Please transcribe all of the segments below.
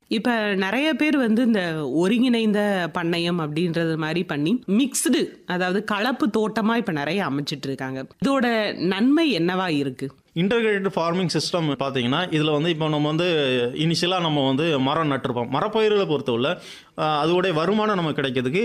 இப்ப நெறைய பேர் வந்து இந்த ஒருங்கிணைந்த பண்ணையம் அப்படின்றது மாரி பண்ணி, மிக்ஸ்டு அதாவது கலப்பு தோட்டமா இப்ப நெறைய அமைச்சிட்டு இருக்காங்க. இதோட நன்மை என்னவா இருக்கு? இன்டகிரேட்டட் ஃபார்மிங் சிஸ்டம் பார்த்தீங்கன்னா, இதில வந்து இப்போ நம்ம வந்து இனிஷியலா நம்ம வந்து மரம் நட்டுருப்போம். மரப்பயிர்கள பொறுத்தவரை அ அதோடைய வருமானம் நமக்கு கிடைக்கிறதுக்கு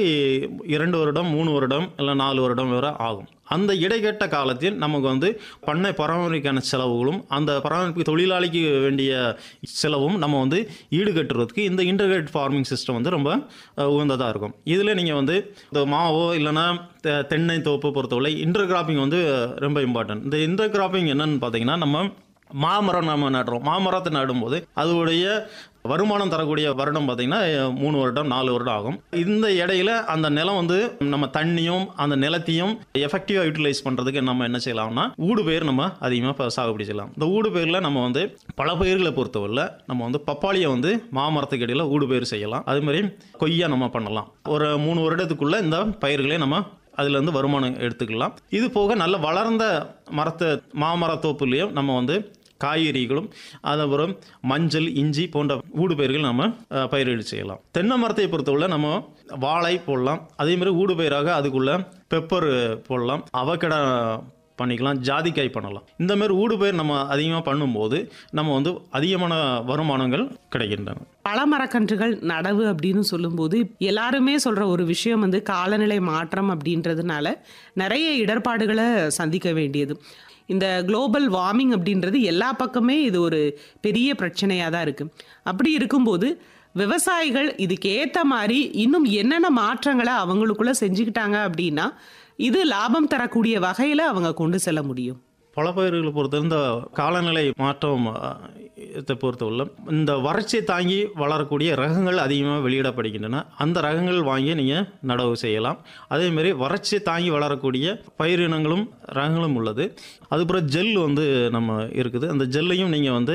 2 வருடம், 3 வருடம், இல்ல 4 வருடம் வரை ஆகும். அந்த இடைப்பட்ட காலத்தில் நமக்கு வந்து பண்ணை பராமரிப்புக்கான செலவுகளும், அந்த பராமரிப்பு தொழிலாளிக்கு வேண்டிய செலவும் நம்ம வந்து ஈடுகட்டுறதுக்கு இந்த இன்டகிரேட்டட் ஃபார்மிங் சிஸ்டம் வந்து ரொம்ப அ உகந்ததா இருக்கும். இதில நீங்க வந்து இந்த மாவோ இல்லன்னா தெ தென்னை தோப்பு பொறுத்தவரை இன்டர் கிராப்பிங் வந்து ரொம்ப இம்பார்ட்டன்ட். இந்த இன்டர் கிராப்பிங் என்னன்னு பார்த்தீங்கன்னா, நம்ம மாமரம் நம்ம நடுறோம். மாமரத்த நடும்போது அதோடைய வருமானம் தரக்கூடிய வருடம் பார்த்தீங்கன்னா, 3 வருடம், 4 வருடம் ஆகும். இந்த இடையில அந்த நிலம் வந்து நம்ம தண்ணியும், அந்த நிலத்தையும் எஃபெக்டிவா யுட்டிலைஸ் பண்றதுக்கு நம்ம என்ன செய்யலாம்னா, ஊடுபயிர் நம்ம அதிகமா இப்ப சாகுபடி செய்யலாம். இந்த ஊடுபயிர்ல நம்ம வந்து பல பயிர்கள பொறுத்தவரையில நம்ம வந்து பப்பாளிய வந்து மாமரத்துக்கு இடையில ஊடுபயிர் செய்யலாம். அதே மாரி கொய்யா நம்ம பண்ணலாம். ஒரு 3 வருடத்துக்குள்ள இந்த பயிர்களே நம்ம அதிலேருந்து வருமானம் எடுத்துக்கலாம். இது போக நல்ல வளர்ந்த மரத்த மாமர தோப்புலயும் நம்ம வந்து காய்கறிகளும், அதுக்கப்புறம் மஞ்சள், இஞ்சி போன்ற ஊடுபயிர்கள் நம்ம அ பயிரிடு செய்யலாம். தென்னை மரத்தை பொறுத்தவரை நம்ம வாழை போடலாம். அதே மாரி ஊடுபயிராக அதுக்குள்ள பெப்பர் போடலாம். அவக்கடா பண்ணிக்கலாம். ஜாதிக்காய் பண்ணலாம். இந்த மாரி ஊடுபயிர் நம்ம அதிகமா பண்ணும்போது, நம்ம வந்து அதிகமான வருமானங்கள் கிடைக்கின்றன. பழமரக்கன்றுகள் நடவு அப்படின்னு சொல்லும்போது, எல்லாருமே சொல்ற ஒரு விஷயம் வந்து காலநிலை மாற்றம் அப்படின்றதுனால நெறைய இடர்பாடுகள சந்திக்க வேண்டியது. இந்த குளோபல் வார்மிங் அப்படின்றது எல்லா பக்கமே இது ஒரு பெரிய பிரச்சனையா தான் இருக்கு. அப்படி இருக்கும்போது, விவசாயிகள் இதுக்கு ஏத்த மாரி இன்னும் என்னென்ன மாற்றங்கள அவங்களுக்குள்ள செஞ்சுக்கிட்டாங்க அப்படின்னா, இது லாபம் தரக்கூடிய வகையில அவங்க கொண்டு செல்ல முடியும்? பல பயிர்கள பொறுத்தவரை இந்த காலநிலை மாற்றம் அ இத பொறுத்தவரையில இந்த வறட்சியை தாங்கி வளரக்கூடிய ரகங்கள் அதிகமா வெளியிடப்படுகின்றன. அந்த ரகங்கள் வாங்கி நீங்க நடவு செய்யலாம். அதே மாரி வறட்சியை தாங்கி வளரக்கூடிய பயிரினங்களும், ரகங்களும் உள்ளது. அதுக்கப்புறம் ஜெல் வந்து நம்ம இருக்குது. அந்த ஜெல்லையும் நீங்க வந்து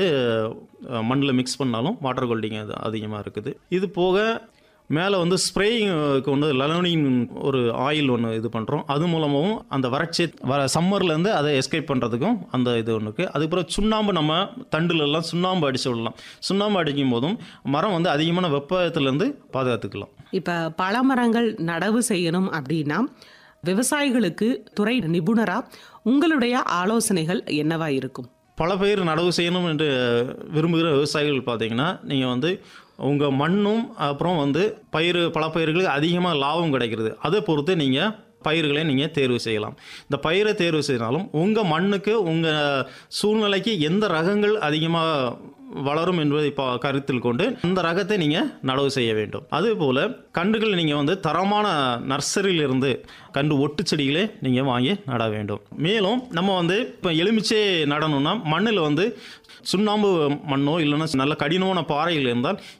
அ மண்ணுல மிக்ஸ் பண்ணாலும் வாட்டர் குவாலிட்டிங்க அது அதிகமா இருக்குது. இது போக மேல வந்து ஸ்ப்ரேயிங்க்கு வந்து லெனோனின் ஒரு ஆயில் ஒண்ணு இது பண்றோம். அது மூலமாவும் அந்த வறட்சி வ சம்மர்லேருந்து அத எஸ்கேப் பண்றதுக்கும் அந்த இது ஒண்ணு இருக்கு. அதுக்கப்புறம் சுண்ணாம்பு நம்ம தண்டுலலாம் சுண்ணாம்பு அடிச்சு விடலாம். சுண்ணாம்பு அடிக்கும்போதும் மரம் வந்து அதிகமான வெப்பத்திலேருந்து பாதுகாத்துக்கலாம். இப்ப பழமரங்கள் நடவு செய்யணும் அப்படின்னா, விவசாயிகளுக்கு துறை நிபுணரா உங்களுடைய ஆலோசனைகள் என்னவா இருக்கும்? பல பயிர் நடவு செய்யணும் என்று விரும்புகிற விவசாயிகள் பார்த்தீங்கன்னா, நீங்க வந்து உங்க மண்ணும், அப்புறம் வந்து பயிரு பல பயிர்களுக்கு அதிகமா லாபம் கிடைக்கிறது. அத பொறுத்து நீங்க பயிர்களை நீங்க தேர்வு செய்யலாம். இந்த பயிர தேர்வு செய்தாலும், உங்க மண்ணுக்கு, உங்க சூழ்நிலைக்கு எந்த ரகங்கள் அதிகமா வளரும் என்பதை ப கருத்தில் கொண்டு அந்த ரகத்தை நீங்க நடவு செய்ய வேண்டும். அதேபோல கன்றுகள் நீங்க வந்து தரமான நர்சரியிலிருந்து கன்று ஒட்டு செடிகளே நீங்க வாங்கி நட வேண்டும். மேலும் நம்ம வந்து இப்ப எலுமிச்சை நடணும்னா, மண்ணுல வந்து சுண்ணாம்பு மண்ணோ இல்லன்னா நல்ல கடினமான பாறைகள் இருந்தால்